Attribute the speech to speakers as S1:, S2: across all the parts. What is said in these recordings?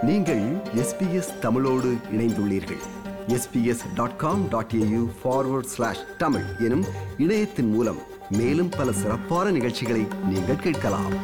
S1: நீங்கள் எஸ்பிஎஸ் தமிழோடு இணைந்துள்ளீர்கள் SBS dot com dot AU forward slash Tamil எனும் இணையத்தின் மூலம் மேலும் பல சிறப்பான நிகழ்ச்சிகளை நீங்கள் கேட்கலாம்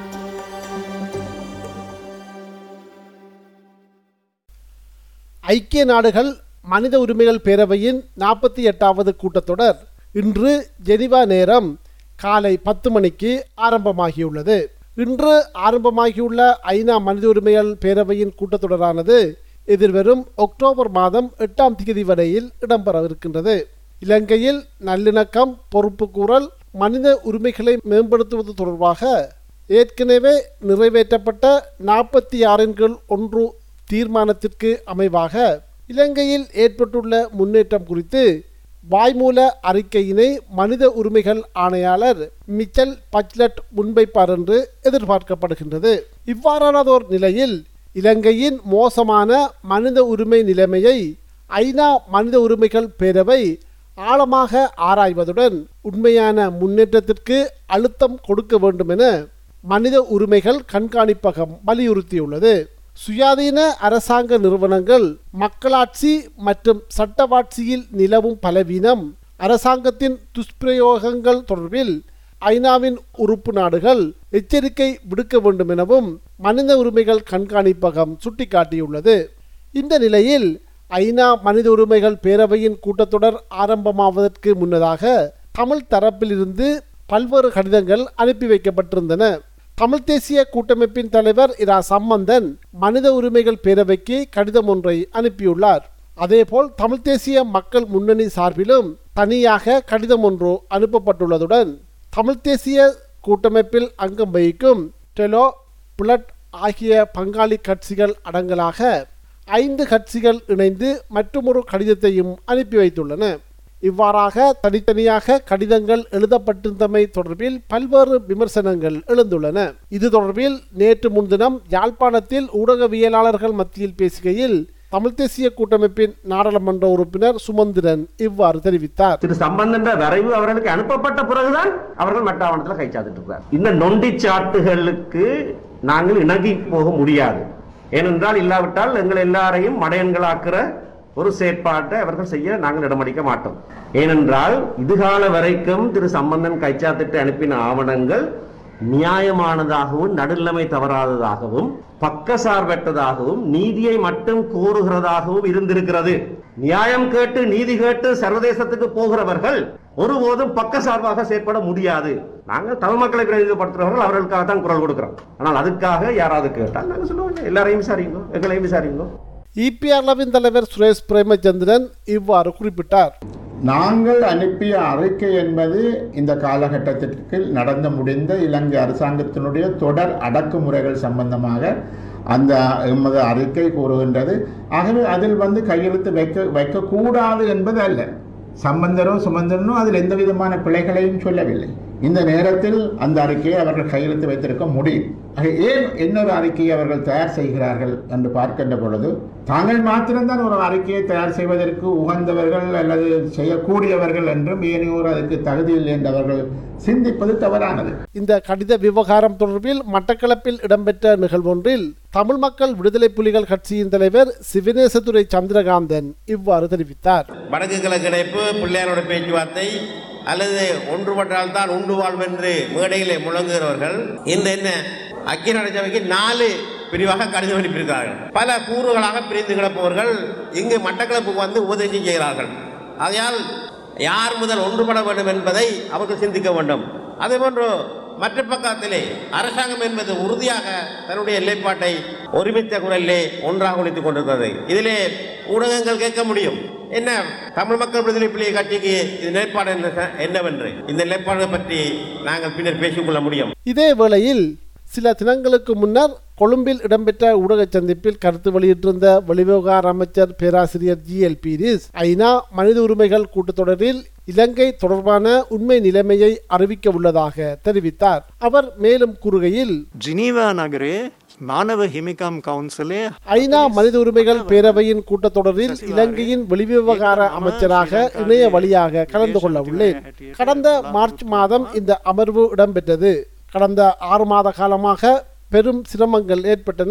S2: ஐக்கிய நாடுகள் மனித உரிமைகள் பேரவையின் நாற்பத்தி எட்டாவது கூட்டத்தொடர் இன்று ஜெனிவா நேரம் காலை பத்து மணிக்கு ஆரம்பமாகியுள்ளது இன்று ஆரம்பமாகியுள்ள ஐநா மனித உரிமைகள் பேரவையின் கூட்டத்தொடரானது எதிர்வரும் அக்டோபர் மாதம் எட்டாம் தேதி வரையில் இடம்பெறவிருக்கின்றது இலங்கையில் நல்லிணக்கம் பொறுப்புக்கூறல் மனித உரிமைகளை மேம்படுத்துவது தொடர்பாக ஏற்கனவே நிறைவேற்றப்பட்ட நாற்பத்தி ஆறின் கீழ் ஒன்று தீர்மானத்திற்கு அமைவாக இலங்கையில் ஏற்பட்டுள்ள முன்னேற்றம் குறித்து வாய்மூல அறிக்கையினை மனித உரிமைகள் ஆணையாளர் மிச்சல் பச்லட் முன்வைப்பார் என்று எதிர்பார்க்கப்படுகின்றது இவ்வாறானதோர் நிலையில் இலங்கையின் மோசமான மனித உரிமை நிலைமையை ஐநா மனித உரிமைகள் பேரவை ஆழமாக ஆராய்வதுடன் உண்மையான முன்னேற்றத்திற்கு அழுத்தம் கொடுக்க வேண்டும் என மனித உரிமைகள் கண்காணிப்பகம் வலியுறுத்தியுள்ளது சுயாதீன அரசாங்க நிறுவனங்கள் மக்களாட்சி மற்றும் சட்டவாட்சியில் நிலவும் பலவீனம் அரசாங்கத்தின் துஷ்பிரயோகங்கள் தொடர்பில் ஐநாவின் உறுப்பு நாடுகள் எச்சரிக்கை விடுக்க வேண்டும் எனவும் மனித உரிமைகள் கண்காணிப்பகம் சுட்டிக்காட்டியுள்ளது இந்த நிலையில் ஐநா மனித உரிமைகள் பேரவையின் கூட்டத்தொடர் ஆரம்பமாவதற்கு முன்னதாக தமிழ் தரப்பிலிருந்து பல்வேறு கடிதங்கள் அனுப்பி வைக்கப்பட்டிருந்தன தமிழ் தேசிய கூட்டமைப்பின் தலைவர் இரா சம்பந்தன் மனித உரிமைகள் பேரவைக்கு கடிதம் ஒன்றை அனுப்பியுள்ளார் அதேபோல் தமிழ் தேசிய மக்கள் முன்னணி சார்பிலும் தனியாக கடிதம் ஒன்று அனுப்பப்பட்டுள்ளதுடன் தமிழ் தேசிய கூட்டமைப்பில் அங்கம் வகிக்கும் டெலோ புலட் ஆகிய பங்காளி கட்சிகள் அடங்கலாக ஐந்து கட்சிகள் இணைந்து மற்றொரு கடிதத்தையும் அனுப்பி வைத்துள்ளன இவ்வாறாக தனித்தனியாக கடிதங்கள் எழுதப்பட்டிருந்தமை தொடர்பில் பல்வேறு விமர்சனங்கள் எழுந்துள்ளன இது தொடர்பில் நேற்று முன்தினம் யாழ்ப்பாணத்தில் ஊடகவியலாளர்கள் மத்தியில் பேசுகையில் தமிழ் தேசிய கூட்டமைப்பின் நாடாளுமன்ற உறுப்பினர் சுமந்திரன் இவ்வாறு தெரிவித்தார்
S3: திரு சம்பந்தன் வரைவு அவர்களுக்கு அனுப்பப்பட்ட பிறகுதான் அவர்கள் மற்ற ஆவணத்தில் கை சாத்திட்டு இருக்கிறார் இந்த நொண்டி சாட்டுகளுக்கு நாங்கள் இணங்கி போக முடியாது ஏனென்றால் இல்லாவிட்டால் எங்கள் எல்லாரையும் மடையன்களாக்குற ஒரு செயற்பாட்டை அவர்கள் செய்ய நாங்கள் இடமளிக்க மாட்டோம் ஏனென்றால் இதுகால வரைக்கும் திரு சம்பந்தன் கைச்சாத்திட்டு அனுப்பின ஆவணங்கள் நியாயமானதாகவும் நடுநிலைமை தவறாததாகவும் பக்கசார்பற்றதாகவும் நீதியை மட்டும் கோருகிறதாகவும் இருந்திருக்கிறது நியாயம் கேட்டு நீதி கேட்டு சர்வதேசத்துக்கு போகிறவர்கள் ஒருபோதும் பக்கசார்பாக செயற்பட முடியாது நாங்கள் தமிழ் மக்களை பிரதிநிதிப்படுத்துறவர்கள் அவர்களுக்காக தான் குரல் கொடுக்கிறோம் ஆனால் அதுக்காக யாராவது கேட்டால் நாங்கள் சொல்லுவோம் எல்லாரையும் விசாரிங்க எங்களையும் விசாரிங்க
S2: இபிஆர்லவின் தலைவர் சுரேஷ் பிரேமச்சந்திரன் இவ்வாறு குறிப்பிட்டார்
S4: நாங்கள் அனுப்பிய அறிக்கை என்பது இந்த காலகட்டத்திற்கு நடந்து முடிந்த இலங்கை அரசாங்கத்தினுடைய தொடர் அடக்குமுறைகள் சம்பந்தமாக அந்த எமது அறிக்கை கூறுகின்றது ஆகவே அதில் வந்து கையெழுத்து வைக்க வைக்கக்கூடாது என்பது அல்ல சம்பந்தரோ சுமந்தரனோ அதில் எந்த விதமான பிழைகளையும் சொல்லவில்லை இந்த நேரத்தில் அந்த அறிக்கையை அவர்கள் கையெழுத்து வைத்திருக்க முடியும் ஆக ஏன் இன்னொரு அறிக்கையை அவர்கள் தயார் செய்கிறார்கள் என்று பார்க்கின்ற பொழுது தாங்கள் மாத்திரம்தான் ஒரு அறிக்கையை தயார் செய்வதற்கு உகந்தவர்கள் அல்லது செய்யக்கூடியவர்கள் என்றும் ஏனையோர் அதற்கு தகுதியில்லை என்றவர்கள் சிந்திப்பது தவறானது
S2: இந்த கடித விவகாரம் தொடர்பில் மட்டக்களப்பில் இடம்பெற்ற நிகழ்வொன்றில் தமிழ் மக்கள் விடுதலை புலிகள் கட்சியின் தலைவர் சிவனேசதுரை சந்திரகாந்தன் இவ்வாறு தெரிவித்தார்
S5: வடக்கு கிழக்கு இணைப்பு பிள்ளையாரோட பேச்சுவார்த்தை அல்லது ஒன்றுபட்டால் தான் உண்டு வாழ்வென்று மேடையிலே முழங்குகிறவர்கள் இந்த என்ன ஐக்கிய நாடு சபைக்கு நாலு பிரிவாக கடிதம் அனுப்பியிருக்கிறார்கள் பல கூறுகளாக பிரிந்து கிடப்பவர்கள் இங்கு மட்டக்களப்புக்கு வந்து உபதேசம் செய்கிறார்கள் ஆகையால் யார் முதல் ஒன்றுபட வேண்டும் என்பதை அவர்கள் சிந்திக்க வேண்டும் அதே போன்று மற்ற பக்கத்திலே அரசாங்கம் என்பது உறுதியாக தன்னுடைய நிலைப்பாட்டை ஒருமித்த குரலிலே ஒன்றாக ஒழித்துக் கொண்டிருக்கிறது இதிலே ஊடகங்கள் கேட்க முடியும் என்ன தமிழ் மக்கள் விடுதலை புலிகள் கட்சிக்கு இது நிலைப்பாடு என்ன- என்னவென்று இந்த நிலைப்பாடு பற்றி நாங்கள் பின்னர் பேசிக்கொள்ள முடியும்
S2: இதே வேளையில் சில தினங்களுக்கு முன்னர் கொழும்பில் இடம்பெற்ற ஊடக சந்திப்பில் கருத்து வெளியிட்டிருந்த வெளிவிவகார அமைச்சர் பேராசிரியர் ஜி எல் பீரிஸ் ஐநா மனித உரிமைகள் கூட்டத்தொடரில் இலங்கை தொடர்பான உண்மை நிலைமையை அறிவிக்க உள்ளதாக தெரிவித்தார் அவர் மேலும் கூறுகையில்
S6: ජිනීවා නගරේ මානව හිමිකම් කවුන්සලේ
S2: ஐநா மனித உரிமைகள் பேரவையின் கூட்டத்தொடரில் இலங்கையின் வெளிவிவகார அமைச்சராக இணைய வழியாக கலந்து கொள்ள உள்ளேன் கடந்த மார்ச் மாதம் இந்த அமர்வு இடம்பெற்றது கடந்த ஆறு மாத காலமாக பெரும் சிரமங்கள் ஏற்பட்டன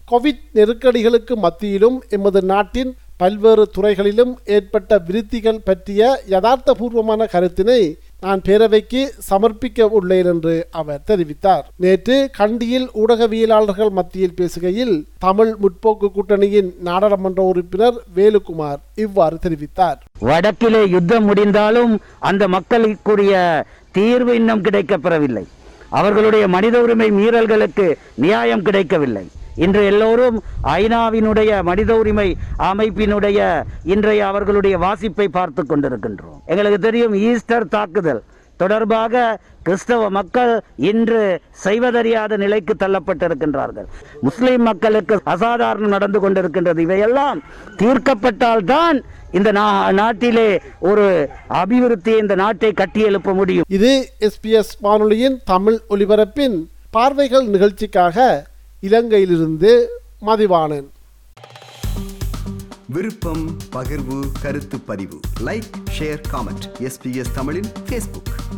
S2: கோவிட் நெருக்கடிகளுக்கு மத்தியிலும் எமது நாட்டின் பல்வேறு துறைகளிலும் ஏற்பட்ட விருத்திகள் பற்றிய யதார்த்தபூர்வமான கருத்தினை நான் பேரவைக்கு சமர்ப்பிக்க உள்ளேன் என்று அவர் தெரிவித்தார் நேற்று கண்டியில் ஊடகவியலாளர்கள் மத்தியில் பேசுகையில் தமிழ் முற்போக்கு கூட்டணியின் நாடாளுமன்ற உறுப்பினர் வேலுக்குமார் இவ்வாறு தெரிவித்தார்
S7: வடக்கிலே யுத்தம் முடிந்தாலும் அந்த மக்களுக்குரிய தீர்வு இன்னும் கிடைக்கப்பெறவில்லை அவர்களுடைய மனித உரிமை மீறல்களுக்கு நியாயம் கிடைக்கவில்லை இன்று எல்லோரும் ஐநாவினுடைய மனித உரிமை அமைப்பினுடைய இன்றைய அவர்களுடைய வாசிப்பை பார்த்து கொண்டிருக்கின்றோம் எங்களுக்கு தெரியும் ஈஸ்டர் தாக்குதல் தொடர்பாக கிறிஸ்தவ மக்கள் இன்று செய்வதறியாத நிலைக்கு தள்ளப்பட்டிருக்கின்றார்கள் முஸ்லிம் மக்களுக்கு அசாதாரணம் நடந்து கொண்டிருக்கின்றது இவையெல்லாம் தீர்க்கப்பட்டால்தான் இந்த நா- நாட்டிலே ஒரு அபிவிருத்தியை இந்த நாட்டை கட்டியெழுப்ப முடியும்
S2: இது எஸ்பிஎஸ் வானொலியின் தமிழ் ஒலிபரப்பின் பார்வைகள் நிகழ்ச்சிக்காக இலங்கையிலிருந்து மதிவாணன்
S1: விருப்பம் பகிர்வு கருத்து பதிவு லைக் ஷேர் காமெண்ட் எஸ்பிஎஸ் தமிழின் ஃபேஸ்புக்